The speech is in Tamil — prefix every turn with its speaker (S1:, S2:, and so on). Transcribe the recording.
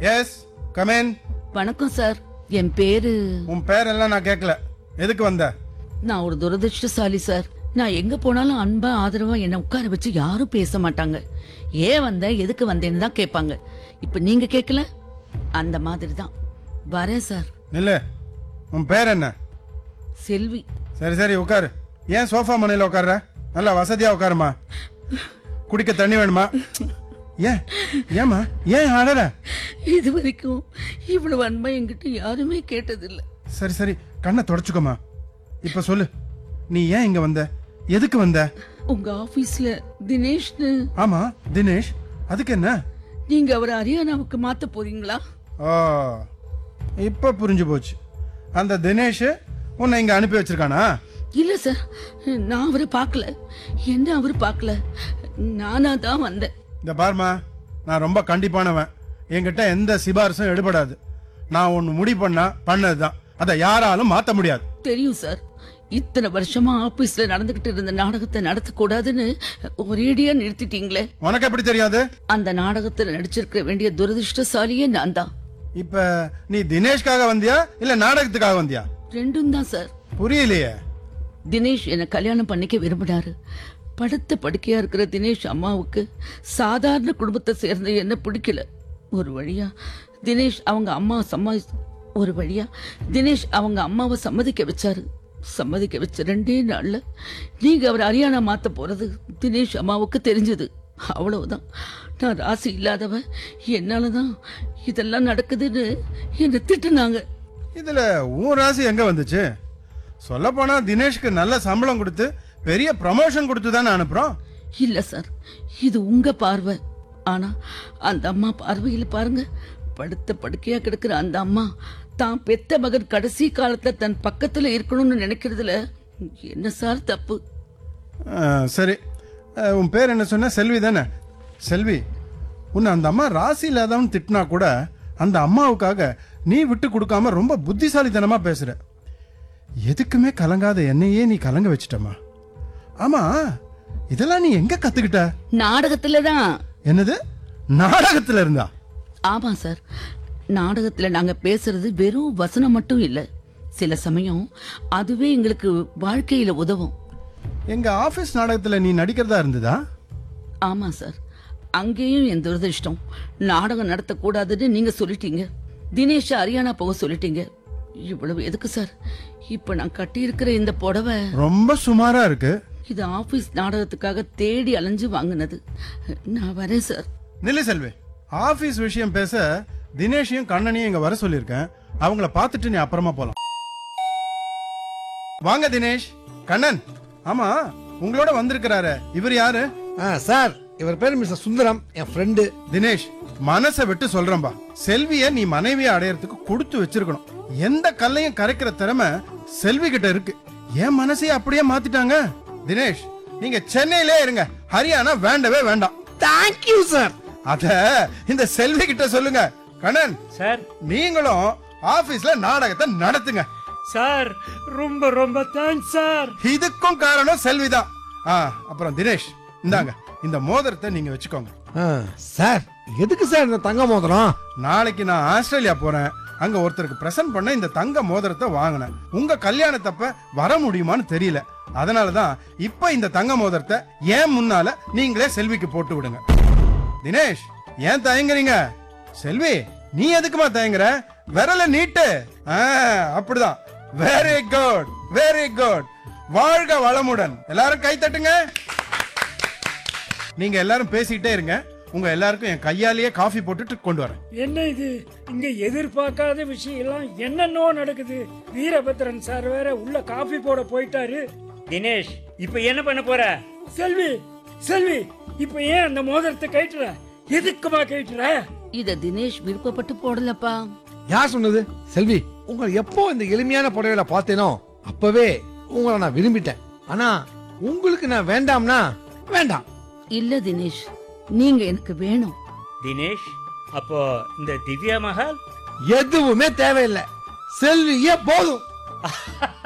S1: எஸ் கமேன்
S2: வணக்கம் சார் என் பேரு
S1: உன் பேரெல்லாம் நான் கேட்கல எதுக்கு வந்த
S2: நான் ஒரு துரதிருஷ்டசாலி சார் நான் எங்க போனாலும் அன்பா ஆதரவா என்ன உட்கார வச்சு யாரும் பேச மாட்டாங்க ஏன் வந்த எதுக்கு வந்தேன்னு தான் கேட்பாங்க இப்ப நீங்க கேட்கல அந்த மாதிரி தான் வரேன் சார்
S1: நில்லு உன் பேர் என்ன
S2: செல்வி
S1: சரி சரி உட்காரு ஏன் சோஃபா மனையில் உட்கார்ற நல்லா வசதியா உட்காருமா குடிக்க தண்ணி வேணுமா ஏன் ஏமா ஏன் அழற
S2: இது வரைக்கும் இவ்வளவு அன்பா என்கிட்ட யாருமே கேட்டதில்ல
S1: சரி சரி கண்ணை தொடச்சுக்கோமா இப்ப சொல்லு நீ ஏன் இங்க வந்த எதுக்கு வந்த
S2: உங்க ஆபீஸ்ல தினேஷ்னு
S1: ஆமா தினேஷ் அதுக்கு என்ன
S2: நீங்க அவரை ஹரியானாவுக்கு மாத்த போறீங்களா
S1: ஓ இப்ப புரிஞ்சு போச்சு அந்த தினேஷ் உன்னை இங்க அனுப்பி வச்சிருக்கானா
S2: இல்ல சார் நான் அவரை பார்க்கல என்ன அவர் பார்க்கல நானா தான் வந்தேன்
S1: இந்த பார்மா நான் ரொம்ப கண்டிப்பானவன் என்கிட்ட எந்த சிபாரிசும் எடுபடாது நான் ஒன்னு முடிவு பண்ணா பண்ணதுதான் அதை யாராலும் மாத்த முடியாது
S2: தெரியும் சார் இத்தனை வருஷமா ஆபீஸ்ல நடந்துகிட்டு இருந்த நாடகத்தை நடத்தக்கூடாதுன்னு ஒரேடியா நிறுத்திட்டீங்களே
S1: உனக்கு எப்படி தெரியாது
S2: அந்த நாடகத்துல நடிச்சிருக்க வேண்டிய துரதிருஷ்டசாலியே நான் தான்
S1: இப்ப நீ தினேஷ்காக வந்தியா இல்ல நாடகத்துக்காக வந்தியா
S2: ரெண்டும் தான் சார்
S1: புரியலையே
S2: தினேஷ் என்னை கல்யாணம் பண்ணிக்க விரும்பினாரு படுத்த படுக்கையா இருக்கிற தினேஷ் அம்மாவுக்கு சாதாரண குடும்பத்தை சேர்ந்த என்ன பிடிக்கல ஒரு வழியா தினேஷ் அவங்க அம்மா சம்மா ஒரு வழியா தினேஷ் அவங்க அம்மாவை சம்மதிக்க வச்சாரு சம்மதிக்க வச்ச ரெண்டே நாள்ல நீங்க அவர் ஹரியானா மாத்த போறது தினேஷ் அம்மாவுக்கு தெரிஞ்சது அவ்வளவுதான் நான் ராசி இல்லாதவ என்னாலதான் இதெல்லாம் நடக்குதுன்னு என்னை திட்டுனாங்க
S1: இதுல உன் ராசி எங்க வந்துச்சு சொல்ல போனா தினேஷ்க்கு நல்ல சம்பளம் கொடுத்து பெரிய ப்ரமோஷன் கொடுத்து தானே அனுப்புறோம்
S2: இல்ல சார் இது உங்க பார்வை ஆனா அந்த அம்மா பார்வையில பாருங்க படுத்த படுக்கையா கிடக்குற அந்த அம்மா தான் பெத்த மகன் கடைசி காலத்துல தன் பக்கத்துல இருக்கணும்னு நினைக்கிறதுல என்ன சார் தப்பு
S1: ஆ, சரி ஆ, உன் பேர் என்ன சொன்ன செல்வி தானே செல்வி உன்னை அந்த அம்மா ராசி இல்லாதவன் திட்டினா கூட அந்த அம்மாவுக்காக நீ விட்டு கொடுக்காம ரொம்ப புத்திசாலித்தனமா பேசுற எதுக்குமே கலங்காத என்னையே நீ கலங்க வச்சிட்டமா ஆமா இதெல்லாம் நீ எங்க கத்துக்கிட்ட
S2: நாடகத்துல தான்
S1: என்னது நாடகத்துல இருந்தா
S2: ஆமா சார் நாடகத்துல நாங்க பேசுறது வெறும் வசனம் மட்டும் இல்ல சில சமயம் அதுவே எங்களுக்கு வாழ்க்கையில உதவும்
S1: எங்க ஆபீஸ் நாடகத்துல நீ நடிக்கிறதா இருந்ததா
S2: ஆமா சார் அங்கேயும் என் துரதிர்ஷ்டம் நாடகம் நடத்தக்கூடாதுன்னு நீங்க சொல்லிட்டீங்க தினேஷ் ஹரியானா போக சொல்லிட்டீங்க இவ்வளவு எதுக்கு சார் இப்ப நான் கட்டியிருக்கிற இந்த புடவை
S1: ரொம்ப சுமாரா இருக்கு
S2: இது ஆபீஸ் நாடகத்துக்காக தேடி அலைஞ்சு வாங்கினது நான் வரேன் சார்
S1: நில்லு செல்வி ஆபீஸ் விஷயம் பேச தினேஷையும் கண்ணனையும் இங்க வர சொல்லியிருக்கேன் அவங்கள பார்த்துட்டு நீ அப்புறமா போலாம் வாங்க தினேஷ் கண்ணன் ஆமா உங்களோட வந்திருக்கிறாரு இவர் யாரு
S3: ஆ சார் இவர் பேர் மிஸ்டர் சுந்தரம் என் ஃப்ரெண்டு
S1: தினேஷ் மனசை விட்டு சொல்றேன்பா செல்விய நீ மனைவியை அடையறதுக்கு கொடுத்து வச்சிருக்கணும் எந்த கல்லையும் கரைக்கிற திறமை செல்வி கிட்ட இருக்கு என் மனசையே அப்படியே மாத்திட்டாங்க தினேஷ் நீங்க சென்னையிலே இருங்க ஹரியானா வேண்டவே வேண்டாம்
S3: தேங்க்யூ சார்
S1: அத இந்த செல்வி கிட்ட சொல்லுங்க கண்ணன்
S4: சார்
S1: நீங்களும் ஆபீஸ்ல நாடகத்தை நடத்துங்க
S4: சார் ரொம்ப ரொம்ப தேங்க்ஸ் சார்
S1: இதுக்கும் காரணம் செல்விதான் ஆ, அப்புறம் தினேஷ் இந்தாங்க இந்த மோதிரத்தை நீங்க வச்சுக்கோங்க
S3: ஆ, சார் எதுக்கு சார் இந்த தங்க மோதிரம்
S1: நாளைக்கு நான் ஆஸ்திரேலியா போறேன் அங்க ஒருத்தருக்கு பிரசன்ட் பண்ண இந்த தங்க மோதிரத்தை வாங்கினேன் உங்க கல்யாணத்தப்ப வர முடியுமான்னு தெரியல அதனாலதான் இப்ப இந்த தங்க மோதிரத்தை ஏன் முன்னால நீங்களே செல்விக்கு போட்டு விடுங்க தினேஷ் ஏன் தயங்குறீங்க செல்வி நீ எதுக்குமா தயங்குற விரல நீட்டு ஆ, அப்படிதான் வெரி குட் வெரி குட் வாழ்க வளமுடன் எல்லாரும் கை தட்டுங்க நீங்க எல்லாரும் பேசிக்கிட்டே இருங்க உங்க எல்லாருக்கும் என் கையாலேயே காஃபி போட்டுட்டு கொண்டு வரேன்
S4: என்ன இது இங்க எதிர்பார்க்காத விஷயம் எல்லாம் என்னென்னோ நடக்குது வீரபத்ரன் சார் வேற உள்ள காபி போட போயிட்டாரு தினேஷ் இப்ப என்ன பண்ண போற செல்வி செல்வி இப்ப ஏன் அந்த மோதிரத்தை கயிட்டுற எதுக்குமா கயிட்டுற
S2: இத தினேஷ் விருப்பப்பட்டு போடலப்பா
S3: யார் சொன்னது செல்வி உங்களை எப்போ இந்த எளிமையான புடவையில பார்த்தேனோ அப்பவே உங்களை நான் விரும்பிட்டேன் ஆனா உங்களுக்கு நான் வேண்டாம்னா வேண்டாம்
S2: இல்ல தினேஷ் நீங்க எனக்கு வேணும்
S4: தினேஷ் அப்போ இந்த திவ்யா மஹால்
S3: எதுவுமே தேவையில்லை செல்வியே போதும்